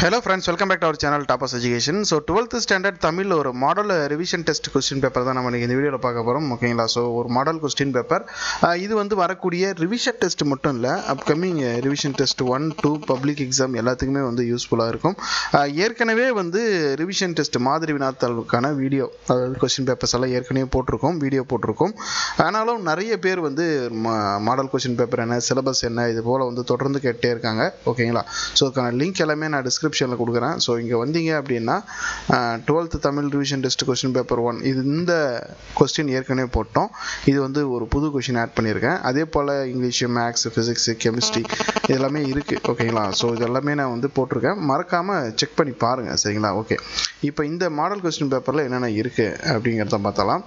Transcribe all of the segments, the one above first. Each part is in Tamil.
hello friends welcome back to our channel toppers education so twelfth standard தமிழில் ஒரு model revision test question paper தான் நம்ம இன்னைக்கு இந்த வீடியோவில் பார்க்க போகிறோம் ஓகேங்களா ஸோ ஒரு மாடல் கொஸ்டின் பேப்பர் இது வந்து வரக்கூடிய ரிவிஷன் டெஸ்ட் மட்டும் இல்லை upcoming revision test one two public exam எல்லாத்துக்குமே வந்து யூஸ்ஃபுல்லாக இருக்கும் அஹ், ஏற்கனவே வந்து ரிவிஷன் டெஸ்ட் மாதிரி வினாத்தாளுக்கான வீடியோ அதாவது கொஸ்டின் பேப்பர்ஸ் எல்லாம் ஏற்கனவே போட்டிருக்கோம் வீடியோ போட்டிருக்கோம் ஆனாலும் நிறைய பேர் வந்து மாடல் கொஸ்டின் பேப்பர் என்ன சிலபஸ் என்ன இது போல் வந்து தொடர்ந்து கேட்டே இருக்காங்க ஓகேங்களா ஸோ அதுக்கான லிங்க் எல்லாமே நான் டிஸ்கிரிப்ஷனில் கொடுக்குறேன் ஸோ இங்கே வந்தீங்க அப்படின்னா twelfth Tamil revision test question paper one இது இந்த கொஸ்டின் ஏற்கனவே போட்டோம் இது வந்து ஒரு புது கொஸ்டின் ஆட் பண்ணியிருக்கேன் அதே போல் இங்கிலீஷு மேக்ஸ் ஃபிசிக்ஸ் கெமிஸ்ட்ரி இது எல்லாமே இருக்குது ஓகேங்களா ஸோ இது எல்லாமே நான் வந்து போட்டிருக்கேன் மறக்காமல் செக் பண்ணி பாருங்கள் சரிங்களா ஓகே இப்போ இந்த மாடல் கொஸ்டின் பேப்பரில் என்னென்ன இருக்குது அப்படிங்கிறத பார்த்தலாம்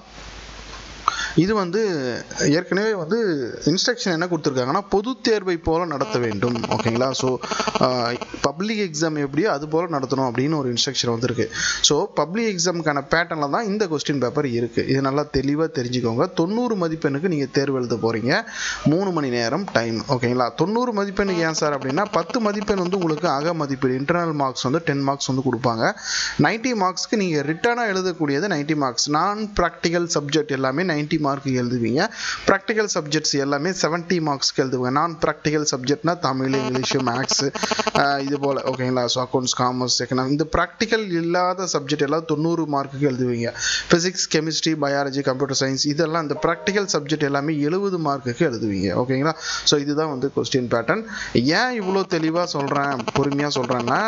இது வந்து ஏற்கனவே வந்து இன்ஸ்ட்ரக்ஷன் என்ன கொடுத்துருக்காங்கன்னா பொது தேர்வை போல நடத்த வேண்டும் ஓகேங்களா ஸோ பப்ளிக் எக்ஸாம் எப்படியோ அது போல் நடத்தணும் அப்படின்னு ஒரு இன்ஸ்ட்ரக்ஷன் வந்திருக்கு ஸோ பப்ளிக் எக்ஸாமுக்கான பேட்டர்னில் தான் இந்த கொஸ்டின் பேப்பர் இருக்குது இது நல்லா தெளிவாக தெரிஞ்சுக்கோங்க தொண்ணூறு மதிப்பெண்ணுக்கு நீங்கள் தேர்வு எழுத போகிறீங்க மூணு மணி நேரம் டைம் ஓகேங்களா தொண்ணூறு மதிப்பெண்ணுக்கு ஏன் சார் அப்படின்னா பத்து மதிப்பெண் வந்து உங்களுக்கு அக மதிப்பீடு இன்டர்னல் மார்க்ஸ் வந்து டென் மார்க்ஸ் வந்து கொடுப்பாங்க 90 மார்க்ஸ்க்கு நீங்கள் ரிட்டர்னாக எழுதக்கூடியது 90 மார்க்ஸ் நான் ப்ராக்டிக்கல் சப்ஜெக்ட் எல்லாமே 90 மார்க்கு எழுதுவீங்க ப்ராக்டிக்கல் சப்ஜெக்ட்ஸ் எல்லாமே 70 மார்க்ஸ்க்கு எழுதுவீங்க நான் ப்ராக்டிக்கல் சப்ஜெக்ட்னா தமிழ் இங்கிலீஷு மேக்ஸு இது போல் ஓகேங்களா ஸோ அக்கௌண்ட்ஸ் காமர்ஸ் எக்கனாமி இந்த ப்ராக்டிக்கல் இல்லாத சப்ஜெக்ட் எல்லாம் தொண்ணூறு மார்க்குக்கு எழுதுவீங்க physics chemistry biology computer science இதெல்லாம் இந்த ப்ராக்டிக்கல் சப்ஜெக்ட் எல்லாமே எழுபது மார்க்குக்கு எழுதுவீங்க ஓகேங்களா ஸோ இதுதான் வந்து கொஸ்டின் பேட்டர்ன் ஏன் இவ்வளோ தெளிவாக சொல்கிறேன் பொறுமையாக சொல்கிறேன்னா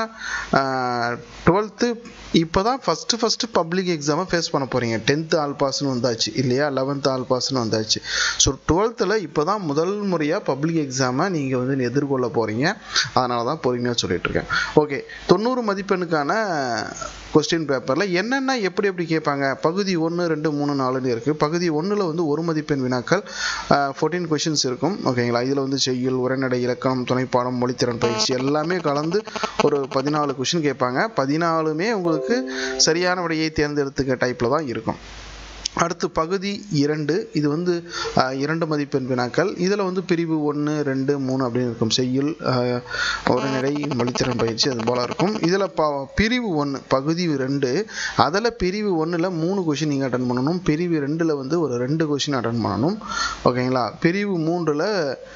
டுவெல்த்து இப்போ தான் ஃபஸ்ட்டு ஃபஸ்ட்டு பப்ளிக் எக்ஸாமை ஃபேஸ் பண்ண போகிறீங்க டென்த்து ஆல் பாஸ்னு வந்தாச்சு இல்லையா லெவன்த்து ஆல் பாஸ்னு வந்தாச்சு ஸோ டுவெல்த்தில் இப்போ தான் முதல் முறையாக பப்ளிக் எக்ஸாமை நீங்கள் வந்து எதிர்கொள்ள போகிறீங்க அதனால தான் பொறுமையாக சொல்லிட்டு இருக்கேன் ஓகே தொண்ணூறு மதிப்பெண்ணுக்கான கொஸ்டின் பேப்பரில் என்னென்ன எப்படி எப்படி கேட்பாங்க பகுதி ஒன்று ரெண்டு மூணு நாலுன்னு இருக்குது பகுதி ஒன்றில் வந்து ஒரு மதிப்பெண் வினாக்கள் ஃபோர்டீன் கொஷின்ஸ் இருக்கும் ஓகேங்களா இதில் வந்து செய்யுள் உரைநடை இலக்கணம் துணைப்பாடம் மொழித்திறன் பயிற்சி எல்லாமே கலந்து ஒரு பதினாலு கொஷின் கேட்பாங்க பதினாலுமே உங்களுக்கு சரியான விடையை தேர்ந்தெடுத்துக்க டைப்பில் தான் இருக்கும் அடுத்து பகுதி இரண்டு இது வந்து அஹ், இரண்டு மதிப்பெண் வினாக்கள் இதில் வந்து பிரிவு ஒன்று ரெண்டு மூணு அப்படின்னு இருக்கும் செய்யுள் அஹ், உரைநடை மொழித்திறன் பயிற்சி அது போல் இருக்கும் இதில் ப பிரிவு ஒன்று பகுதி ரெண்டு அதில் பிரிவு ஒன்றில் மூணு கொஷின் நீங்கள் அட்டன் பண்ணணும் பிரிவு ரெண்டில் வந்து ஒரு ரெண்டு கொஷின் அட்டன் பண்ணணும் ஓகேங்களா பிரிவு மூன்றில்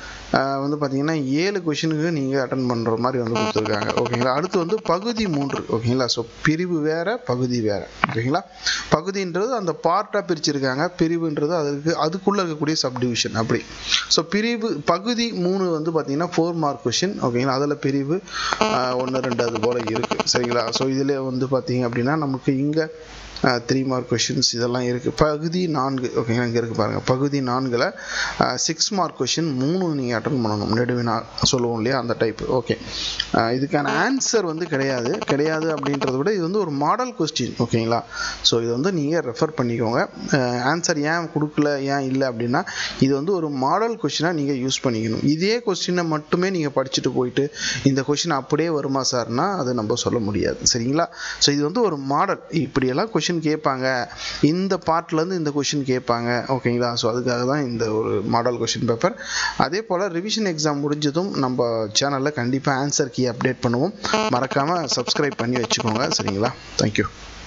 வந்து பார்த்தீங்கன்னா ஏழு கொஷினுக்கு நீங்கள் அட்டன் பண்ணுற மாதிரி வந்து கொடுத்துருக்காங்க ஓகேங்களா அடுத்து வந்து பகுதி மூன்று ஓகேங்களா ஸோ பிரிவு வேற பகுதி வேற ஓகேங்களா பகுதின்றது அந்த பார்ட்டாக பிரிச்சிருக்காங்க பிரிவுன்றது அதுக்கு அதுக்குள்ளே இருக்கக்கூடிய சப்டிவிஷன் அப்படி ஸோ பிரிவு பகுதி மூணு வந்து பார்த்தீங்கன்னா ஃபோர் மார்க் கொஷின் ஓகேங்களா அதில் பிரிவு ஒன்று ரெண்டு அது போல் இருக்குது சரிங்களா ஸோ இதில் வந்து பார்த்தீங்க அப்படின்னா நமக்கு இங்கே த்ரீ மார்க் கொஷின்ஸ் இதெல்லாம் இருக்குது பகுதி நான்கு ஓகேங்களா இங்கே இருக்குது பாருங்கள் பகுதி நான்கில் சிக்ஸ் மார்க் கொஷின் மூணு நீங்கள் அட்டன் பண்ணணும் நெடுவினா சொல்லுவோம் இல்லையா அந்த டைப் ஓகே இதுக்கான ஆன்சர் வந்து கிடையாது கிடையாது அப்படின்றத விட இது வந்து ஒரு மாடல் கொஸ்டின் ஓகேங்களா ஸோ இது வந்து நீங்கள் ரெஃபர் பண்ணிக்கோங்க ஆன்சர் ஏன் கொடுக்கல ஏன் இல்லை அப்படின்னா இது வந்து ஒரு மாடல் கொஸ்டினாக நீங்கள் யூஸ் பண்ணிக்கணும் இதே கொஸ்டினை மட்டுமே நீங்கள் படிச்சுட்டு போயிட்டு இந்த கொஸ்டின் அப்படியே வருமா சார்னா அதை நம்ம சொல்ல முடியாது சரிங்களா ஸோ இது வந்து ஒரு மாடல் இப்படியெல்லாம் கொஷின் கேட்பாங்க இந்த பார்ட்லேருந்து இந்த கொஷின் கேட்பாங்க ஓகேங்களா ஸோ அதுக்காக தான் இந்த ஒரு மாடல் கொஷின் பேப்பர் அதே போல் ரிவிஷன் எக்ஸாம் முடிஞ்சதும் நம்ம சேனலில் கண்டிப்பாக ஆன்சர் கீ அப்டேட் பண்ணுவோம் மறக்காமல் சப்ஸ்கிரைப் பண்ணி வச்சுக்கோங்க சரிங்களா தேங்க்யூ